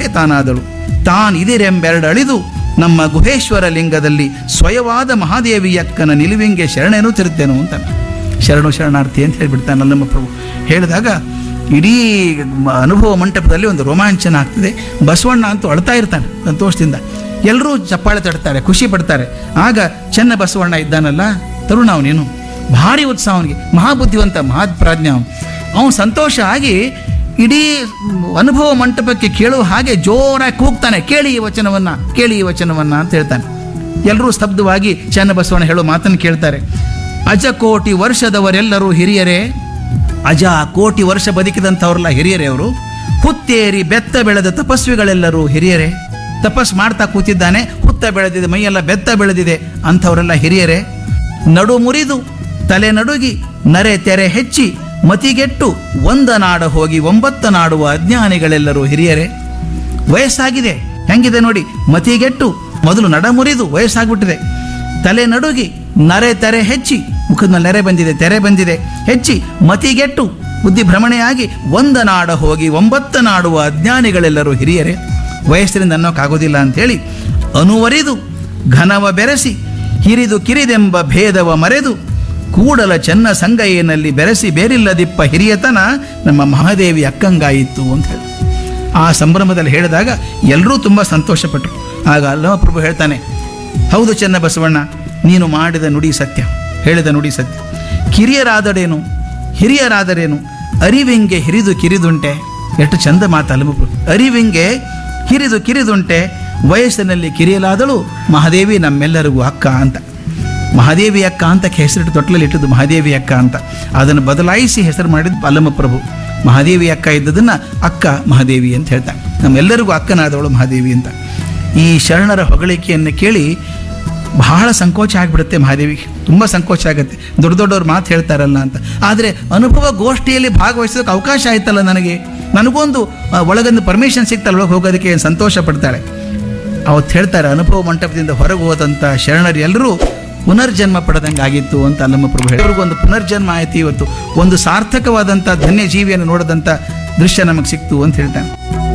ಗುಹೆ ತಾನಾದಳು ತಾನಿದಿರೆಂಬೆರಡಳಿದು ನಮ್ಮ ಗುಹೇಶ್ವರ ಲಿಂಗದಲ್ಲಿ ಸ್ವಯವಾದ ಮಹಾದೇವಿಯಕ್ಕನ ನಿಲುವಿಂಗೆ ಶರಣೆನುತ್ತಿರುತ್ತೇನು ಅಂತ ಶರಣು ಶರಣಾರ್ಥಿ ಅಂತ ಹೇಳಿಬಿಡ್ತಾನಲ್ಲ ನಮ್ಮ ಪ್ರಭು ಹೇಳಿದಾಗ ಇಡೀ ಮ- ಅನುಭವ ಮಂಟಪದಲ್ಲಿ ಒಂದು ರೋಮಾಂಚನ ಆಗ್ತದೆ ಬಸವಣ್ಣ ಅಂತೂ ಅಳ್ತಾ ಇರ್ತಾನೆ ಸಂತೋಷದಿಂದ ಎಲ್ಲರೂ ಚಪ್ಪಾಳೆ ತಡ್ತಾರೆ ಖುಷಿ ಪಡ್ತಾರೆ ಆಗ ಚೆನ್ನ ಬಸವಣ್ಣ ಇದ್ದಾನಲ್ಲ ತರುಣ ಅವನೇನು ಭಾರಿ ಉತ್ಸಾಹ ಅವನಿಗೆ ಮಹಾಬುದ್ಧಿವಂತ ಮಹಾಪ್ರಾಜ್ಞ ಅವನು ಅವನು ಸಂತೋಷ ಆಗಿ ಇಡೀ ಅನುಭವ ಮಂಟಪಕ್ಕೆ ಕೇಳುವ ಹಾಗೆ ಜೋರಾಗಿ ಕೂಗ್ತಾನೆ ಕೇಳಿ ಈ ವಚನವನ್ನ ಕೇಳಿ ಈ ವಚನವನ್ನ ಅಂತ ಹೇಳ್ತಾನೆ ಎಲ್ಲರೂ ಸ್ತಬ್ಧವಾಗಿ ಚನ್ನಬಸವಣ್ಣ ಹೇಳೋ ಮಾತನ್ನು ಕೇಳ್ತಾರೆ ಅಜ ಕೋಟಿ ವರ್ಷದವರೆಲ್ಲರೂ ಹಿರಿಯರೇ ಅಜ ಕೋಟಿ ವರ್ಷ ಬದುಕಿದಂಥವ್ರೆಲ್ಲ ಹಿರಿಯರೇ ಅವರು ಹುತ್ತೇರಿ ಬೆತ್ತ ಬೆಳೆದ ತಪಸ್ವಿಗಳೆಲ್ಲರೂ ಹಿರಿಯರೇ ತಪಸ್ ಮಾಡ್ತಾ ಕೂತಿದ್ದಾನೆ ಹುತ್ತ ಬೆಳೆದಿದೆ ಮೈಯೆಲ್ಲ ಬೆತ್ತ ಬೆಳೆದಿದೆ ಅಂಥವರೆಲ್ಲ ಹಿರಿಯರೇ ನಡು ಮುರಿದು ತಲೆ ನಡುಗಿ ನರೆ ತೆರೆ ಹೆಚ್ಚಿ ಮತಿಗೆಟ್ಟು ಒಂದ ನಾಡ ಹೋಗಿ ಒಂಬತ್ತ ನಾಡುವ ಅಜ್ಞಾನಿಗಳೆಲ್ಲರೂ ಹಿರಿಯರೇ ವಯಸ್ಸಾಗಿದೆ ಹೆಂಗಿದೆ ನೋಡಿ ಮತಿಗೆಟ್ಟು ಮೊದಲು ನಡ ಮುರಿದು ವಯಸ್ಸಾಗ್ಬಿಟ್ಟಿದೆ ತಲೆ ನಡುಗಿ ನರೆ ತೆರೆ ಹೆಚ್ಚಿ ಮುಖದ ಮೇಲೆ ನೆರೆ ಬಂದಿದೆ ತೆರೆ ಬಂದಿದೆ ಹೆಚ್ಚಿ ಮತಿಗೆಟ್ಟು ಬುದ್ಧಿ ಭ್ರಮಣೆಯಾಗಿ ಒಂದ ನಾಡ ಹೋಗಿ ಒಂಬತ್ತ ನಾಡುವ ಅಜ್ಞಾನಿಗಳೆಲ್ಲರೂ ಹಿರಿಯರೇ ವಯಸ್ಸಿನಿಂದ ಅನ್ನೋಕ್ಕಾಗೋದಿಲ್ಲ ಅಂಥೇಳಿ ಅನುವರಿದು ಘನವ ಬೆರೆಸಿ ಹಿರಿದು ಕಿರಿದೆಂಬ ಭೇದವ ಮರೆದು ಕೂಡಲ ಚೆನ್ನ ಸಂಗಯ್ಯನಲ್ಲಿ ಬೆರೆಸಿ ಬೇರಿಲ್ಲದಿಪ್ಪ ಹಿರಿಯತನ ನಮ್ಮ ಮಹಾದೇವಿ ಅಕ್ಕಂಗಾಯಿತು ಅಂತ ಹೇಳಿ ಆ ಸಂಭ್ರಮದಲ್ಲಿ ಹೇಳಿದಾಗ ಎಲ್ಲರೂ ತುಂಬ ಸಂತೋಷಪಟ್ಟರು ಆಗ ಅಲ್ಲಮ ಪ್ರಭು ಹೇಳ್ತಾನೆ ಹೌದು ಚೆನ್ನ ಬಸವಣ್ಣ ನೀನು ಮಾಡಿದ ನುಡಿ ಸತ್ಯ ಹೇಳಿದ ನುಡಿ ಸತ್ಯ ಕಿರಿಯರಾದಡೇನು ಹಿರಿಯರಾದರೇನು ಅರಿವಿಂಗೆ ಹಿರಿದು ಕಿರಿದುಂಟೆ ಎಷ್ಟು ಚಂದ ಮಾತು ಅಲ್ಲಮ ಪ್ರಭು ಅರಿವಿಂಗೆ ಹಿರಿದು ಕಿರಿದುಂಟೆ ವಯಸ್ಸಿನಲ್ಲಿ ಕಿರಿಯಲಾದಳು ಮಹಾದೇವಿ ನಮ್ಮೆಲ್ಲರಿಗೂ ಅಕ್ಕ ಅಂತ ಮಹಾದೇವಿ ಅಕ್ಕ ಅಂತ ಹೆಸರಿಟ್ಟು ತೊಟ್ಲಲ್ಲಿ ಇಟ್ಟದ್ದು ಮಹಾದೇವಿ ಅಕ್ಕ ಅಂತ ಅದನ್ನು ಬದಲಾಯಿಸಿ ಹೆಸರು ಮಾಡಿದ್ದು ಅಲ್ಲಮ ಪ್ರಭು ಮಹಾದೇವಿ ಅಕ್ಕ ಇದ್ದದನ್ನ ಅಕ್ಕ ಮಹಾದೇವಿ ಅಂತ ಹೇಳ್ತಾನೆ ನಮ್ಮೆಲ್ಲರಿಗೂ ಅಕ್ಕನಾದವಳು ಮಹಾದೇವಿ ಅಂತ ಈ ಶರಣರ ಹೊಗಳಿಕೆಯನ್ನು ಕೇಳಿ ಬಹಳ ಸಂಕೋಚ ಆಗಿಬಿಡುತ್ತೆ ಮಹಾದೇವಿಗೆ ತುಂಬ ಸಂಕೋಚ ಆಗುತ್ತೆ ದೊಡ್ಡ ದೊಡ್ಡವ್ರು ಮಾತು ಹೇಳ್ತಾರಲ್ಲ ಅಂತ ಆದರೆ ಅನುಭವ ಗೋಷ್ಠಿಯಲ್ಲಿ ಭಾಗವಹಿಸೋದಕ್ಕೆ ಅವಕಾಶ ಆಯ್ತಲ್ಲ ನನಗೆ ನನಗೊಂದು ಆ, ಒಳಗೊಂದು ಪರ್ಮಿಷನ್ ಸಿಕ್ತಲ್ಲ ಒಳಗೆ ಹೋಗೋದಕ್ಕೆ ಸಂತೋಷ ಪಡ್ತಾಳೆ ಅವತ್ತು ಹೇಳ್ತಾರೆ ಅನುಭವ ಮಂಟಪದಿಂದ ಹೊರಗೆ ಹೋದಂಥ ಶರಣರು ಎಲ್ಲರೂ ಪುನರ್ಜನ್ಮ ಪಡೆದಂಗೆ ಆಗಿತ್ತು ಅಂತ ಅಲ್ಲಮ್ಮ ಪ್ರಭು ಹೇಳಿ ಒಂದು ಪುನರ್ಜನ್ಮ ಆಯ್ತು ಇವತ್ತು ಒಂದು ಸಾರ್ಥಕವಾದಂಥ ಧನ್ಯ ಜೀವಿಯನ್ನು ನೋಡಿದಂಥ ದೃಶ್ಯ ನಮಗೆ ಸಿಕ್ತು ಅಂತ ಹೇಳ್ತಾನೆ